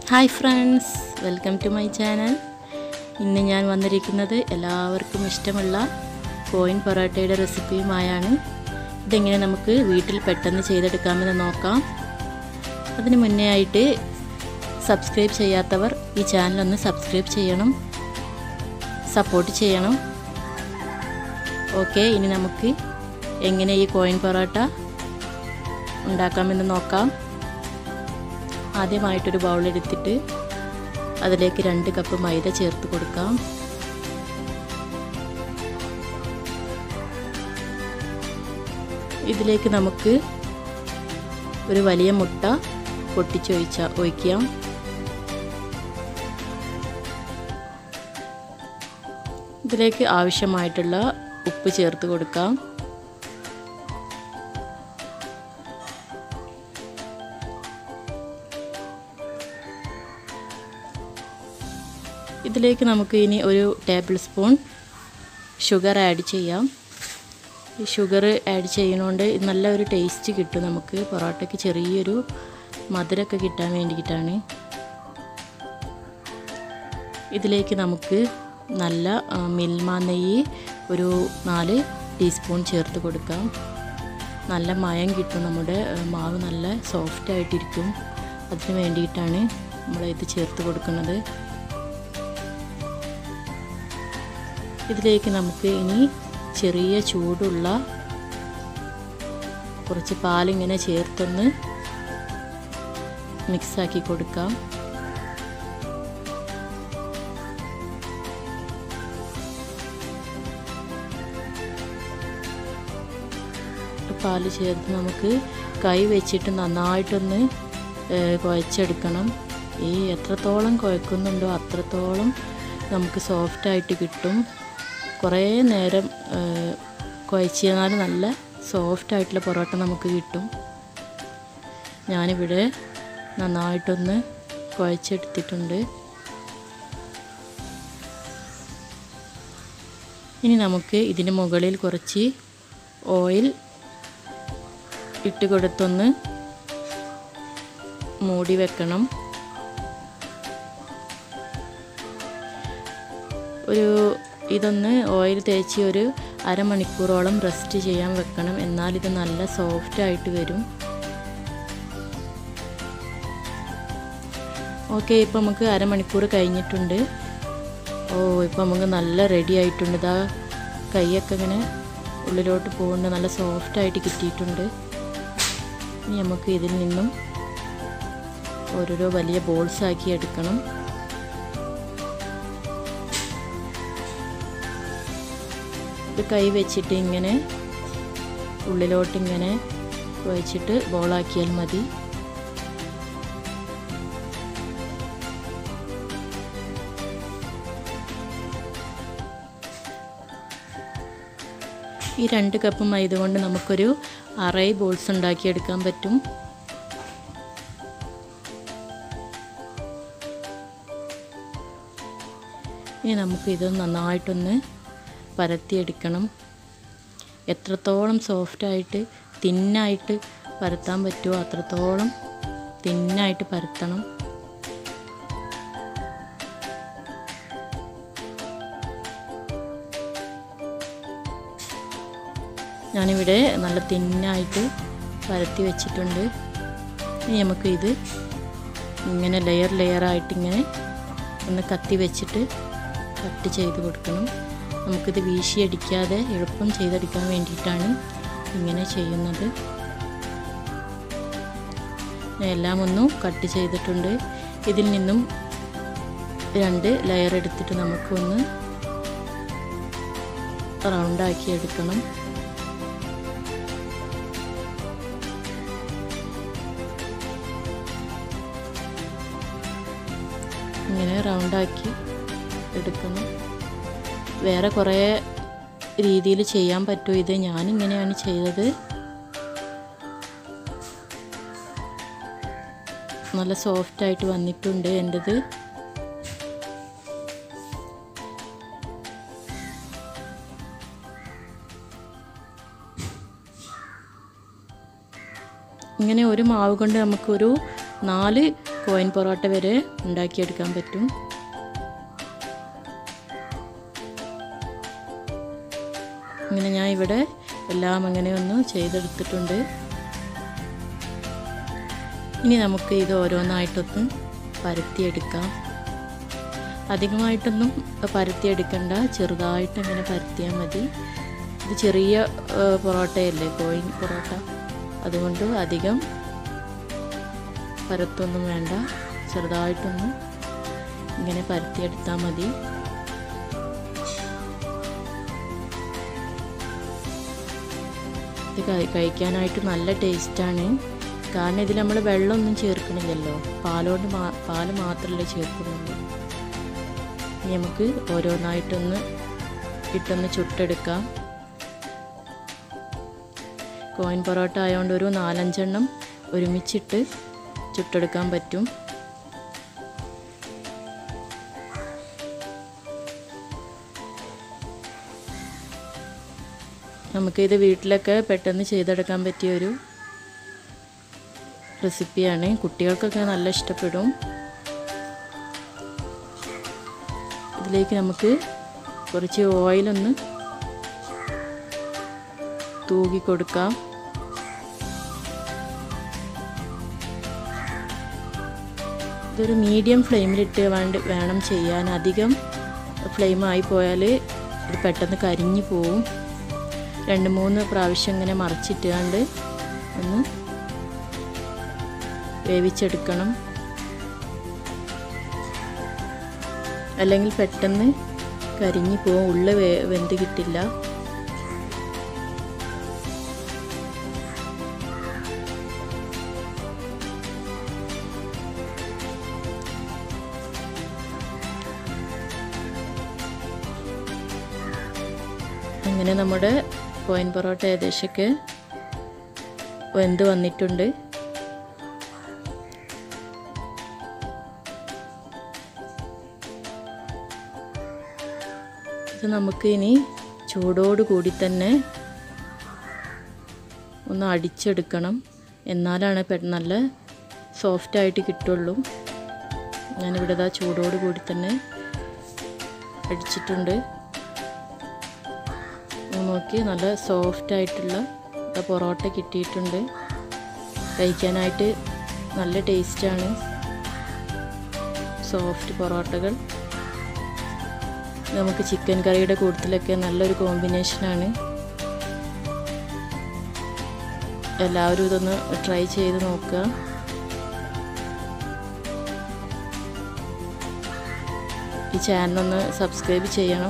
hi friends welcome to my channel ഇന്ന് ഞാൻ വന്നിരിക്കുന്നത് എല്ലാവർക്കും ഇഷ്ടമുള്ള കോയിൻ പൊറോട്ടയുടെ റെസിപ്പിയുമായാണ് ഇതെങ്ങനെ നമുക്ക് വീട്ടിൽ പെട്ടെന്ന് ചെയ്തെടുക്കാമെന്ന് നോക്കാം അതിന് മുന്നേ ആയിട്ട് സബ്സ്ക്രൈബ് ചെയ്യാത്തവർ ഈ ചാനൽ ഒന്ന് സബ്സ്ക്രൈബ് ചെയ്യണം സപ്പോർട്ട് ചെയ്യണം ഓക്കെ ഇനി നമുക്ക് എങ്ങനെ ഈ കോയിൻ പൊറോട്ട ഉണ്ടാക്കാമെന്ന് നോക്കാം ആദ്യമായിട്ടൊരു ബൗളെടുത്തിട്ട് അതിലേക്ക് രണ്ട് കപ്പ് മൈദ ചേർത്ത് കൊടുക്കാം ഇതിലേക്ക് നമുക്ക് ഒരു വലിയ മുട്ട പൊട്ടിച്ചൊഴിച്ച ഒഴിക്കാം ഇതിലേക്ക് ആവശ്യമായിട്ടുള്ള ഉപ്പ് ചേർത്ത് കൊടുക്കാം ഇതിലേക്ക് നമുക്ക് ഇനി ഒരു ടേബിൾ സ്പൂൺ ഷുഗർ ആഡ് ചെയ്യാം ഈ ഷുഗർ ആഡ് ചെയ്യുന്നതുകൊണ്ട് നല്ലൊരു ടേസ്റ്റ് കിട്ടും നമുക്ക് പൊറോട്ടയ്ക്ക് ചെറിയൊരു മധുരമൊക്കെ കിട്ടാൻ വേണ്ടിയിട്ടാണ് ഇതിലേക്ക് നമുക്ക് നല്ല മിൽമ നെയ്യ് ഒരു നാല് ടീസ്പൂൺ ചേർത്ത് കൊടുക്കാം നല്ല മയം കിട്ടും നമ്മുടെ മാവ് നല്ല സോഫ്റ്റ് ആയിട്ടിരിക്കും അതിന് വേണ്ടിയിട്ടാണ് നമ്മൾ ഇത് ചേർത്ത് കൊടുക്കുന്നത് ഇതിലേക്ക് നമുക്ക് ഇനി ചെറിയ ചൂടുള്ള കുറച്ച് പാലിങ്ങനെ ചേർത്തൊന്ന് മിക്സാക്കി കൊടുക്കാം പാല് ചേർത്ത് നമുക്ക് കൈ വെച്ചിട്ട് നന്നായിട്ടൊന്ന് കുഴച്ചെടുക്കണം ഈ എത്രത്തോളം കുഴക്കുന്നുണ്ടോ അത്രത്തോളം നമുക്ക് സോഫ്റ്റായിട്ട് കിട്ടും കുറേ നേരം കുഴച്ച് കഴിഞ്ഞാൽ നല്ല സോഫ്റ്റ് ആയിട്ടുള്ള പൊറോട്ട നമുക്ക് കിട്ടും ഞാനിവിടെ നന്നായിട്ടൊന്ന് കുഴച്ചെടുത്തിട്ടുണ്ട് ഇനി നമുക്ക് ഇതിന് മുകളിൽ കുറച്ച് ഓയിൽ ഇട്ട് കൊടുത്തൊന്ന് മൂടി വെക്കണം ഒരു ഇതൊന്ന് ഓയിൽ തേച്ച് ഒരു അരമണിക്കൂറോളം റെസ്റ്റ് ചെയ്യാൻ വെക്കണം എന്നാൽ ഇത് നല്ല സോഫ്റ്റ് ആയിട്ട് വരും ഓക്കെ ഇപ്പം നമുക്ക് അരമണിക്കൂർ കഴിഞ്ഞിട്ടുണ്ട് ഓ ഇപ്പം നമുക്ക് നല്ല റെഡി ആയിട്ടുണ്ട് ഇതാ കൈയൊക്കെ ഇങ്ങനെ ഉള്ളിലോട്ട് പോകുന്നുണ്ട് നല്ല സോഫ്റ്റ് ആയിട്ട് കിട്ടിയിട്ടുണ്ട് ഇനി നമുക്ക് ഇതിൽ നിന്നും ഓരോരോ വലിയ ബോൾസ് ആക്കി എടുക്കണം ഇത് കൈ വെച്ചിട്ട് ഇങ്ങനെ ഉള്ളിലോട്ട് ഇങ്ങനെ കുഴച്ചിട്ട് ബോളാക്കിയാൽ മതി ഈ രണ്ട് കപ്പ് മൈദ കൊണ്ട് നമുക്കൊരു അറൈ ബോൾസ് ഉണ്ടാക്കിയെടുക്കാൻ പറ്റും ഇനി നമുക്ക് ഇത് നന്നായിട്ടൊന്ന് പരത്തിയെടുക്കണം എത്രത്തോളം സോഫ്റ്റായിട്ട് തിന്നായിട്ട് പരത്താൻ പറ്റുമോ അത്രത്തോളം തിന്നായിട്ട് പരത്തണം ഞാനിവിടെ നല്ല തിന്നായിട്ട് പരത്തി വെച്ചിട്ടുണ്ട് ഇനി നമുക്ക് ഇത് ഇങ്ങനെ ലെയർ ലെയറായിട്ട് ഇങ്ങനെ ഒന്ന് കത്തി വെച്ചിട്ട് കട്ട് ചെയ്ത് കൊടുക്കണം നമുക്കിത് വീശിയടിക്കാതെ എളുപ്പം ചെയ്തെടുക്കാൻ വേണ്ടിയിട്ടാണ് ഇങ്ങനെ ചെയ്യുന്നത് എല്ലാം ഒന്നും കട്ട് ചെയ്തിട്ടുണ്ട് ഇതിൽ നിന്നും രണ്ട് ലെയർ എടുത്തിട്ട് നമുക്കൊന്ന് റൗണ്ടാക്കി എടുക്കണം ഇങ്ങനെ റൗണ്ടാക്കി എടുക്കണം വേറെ കുറേ രീതിയിൽ ചെയ്യാൻ പറ്റും ഇത് ഞാനിങ്ങനെയാണ് ചെയ്തത് നല്ല സോഫ്റ്റായിട്ട് വന്നിട്ടുണ്ട് എൻ്റെത് ഇങ്ങനെ ഒരു മാവ് കൊണ്ട് നമുക്കൊരു നാല് കോയിൻ പൊറോട്ട വരെ ഉണ്ടാക്കിയെടുക്കാൻ പറ്റും ഇങ്ങനെ ഞാൻ ഇവിടെ എല്ലാം അങ്ങനെ ഒന്ന് ചെയ്തെടുത്തിട്ടുണ്ട് ഇനി നമുക്ക് ഇത് ഓരോന്നായിട്ടൊന്ന് പരത്തിയെടുക്കാം അധികമായിട്ടൊന്നും പരത്തിയെടുക്കണ്ട ചെറുതായിട്ട് ഇങ്ങനെ പരത്തിയാൽ മതി ഇത് ചെറിയ പൊറോട്ടയല്ലേ കോയിൻ പൊറോട്ട അതുകൊണ്ട് അധികം പരത്തൊന്നും വേണ്ട ചെറുതായിട്ടൊന്ന് ഇങ്ങനെ പരത്തിയെടുത്താൽ മതി ഇത് കഴിക്കാനായിട്ട് നല്ല ടേസ്റ്റാണ് കാരണം ഇതിൽ നമ്മൾ വെള്ളമൊന്നും ചേർക്കണില്ലല്ലോ പാലോണ്ട് മാ പാല് മാത്രമല്ലേ ചേർക്കുന്നുള്ളൂ ഇനി നമുക്ക് ഓരോന്നായിട്ടൊന്ന് ഇട്ടൊന്ന് ചുട്ടെടുക്കാം കോയിൻ പൊറോട്ട ആയതുകൊണ്ട് ഒരു നാലഞ്ചെണ്ണം ഒരുമിച്ചിട്ട് ചുട്ടെടുക്കാൻ പറ്റും നമുക്കിത് വീട്ടിലൊക്കെ പെട്ടെന്ന് ചെയ്തെടുക്കാൻ പറ്റിയ ഒരു റെസിപ്പിയാണ് കുട്ടികൾക്കൊക്കെ നല്ല ഇഷ്ടപ്പെടും ഇതിലേക്ക് നമുക്ക് കുറച്ച് ഓയിലൊന്ന് തൂകി കൊടുക്കാം ഇതൊരു മീഡിയം ഫ്ലെയിമിലിട്ട് വേണ്ട വേണം ചെയ്യാൻ അധികം ഫ്ലെയിമായി പോയാൽ ഇത് പെട്ടെന്ന് കരിഞ്ഞു പോവും രണ്ട് മൂന്ന് പ്രാവശ്യം ഇങ്ങനെ മറിച്ചിട്ടുകൊണ്ട് ഒന്ന് വേവിച്ചെടുക്കണം അല്ലെങ്കിൽ പെട്ടെന്ന് കരിഞ്ഞു പോവും ഉള്ള വേ വെന്ത് കിട്ടില്ല അങ്ങനെ നമ്മുടെ കോയിൻ പൊറോട്ട ഏകദേശമൊക്കെ വെന്ത് വന്നിട്ടുണ്ട് ഇത് നമുക്ക് ഇനി ചൂടോട് കൂടി തന്നെ ഒന്ന് അടിച്ചെടുക്കണം എന്നാലാണ് നല്ല സോഫ്റ്റായിട്ട് കിട്ടുള്ളൂ ഞാനിവിടെ ഇതാ ചൂടോട് കൂടി തന്നെ അടിച്ചിട്ടുണ്ട് നോക്കി നല്ല സോഫ്റ്റ് ആയിട്ടുള്ള പൊറോട്ട കിട്ടിയിട്ടുണ്ട് കഴിക്കാനായിട്ട് നല്ല ടേസ്റ്റാണ് സോഫ്റ്റ് പൊറോട്ടകൾ നമുക്ക് ചിക്കൻ കറിയുടെ കൂട്ടത്തിലൊക്കെ നല്ലൊരു കോമ്പിനേഷനാണ് എല്ലാവരും ഇതൊന്ന് ട്രൈ ചെയ്ത് നോക്കുക ഈ ചാനലൊന്ന് സബ്സ്ക്രൈബ് ചെയ്യണം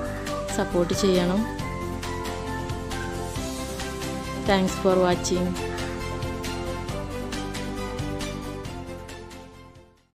സപ്പോർട്ട് ചെയ്യണം താങ്ക്സ് ഫോർ വാച്ചിങ്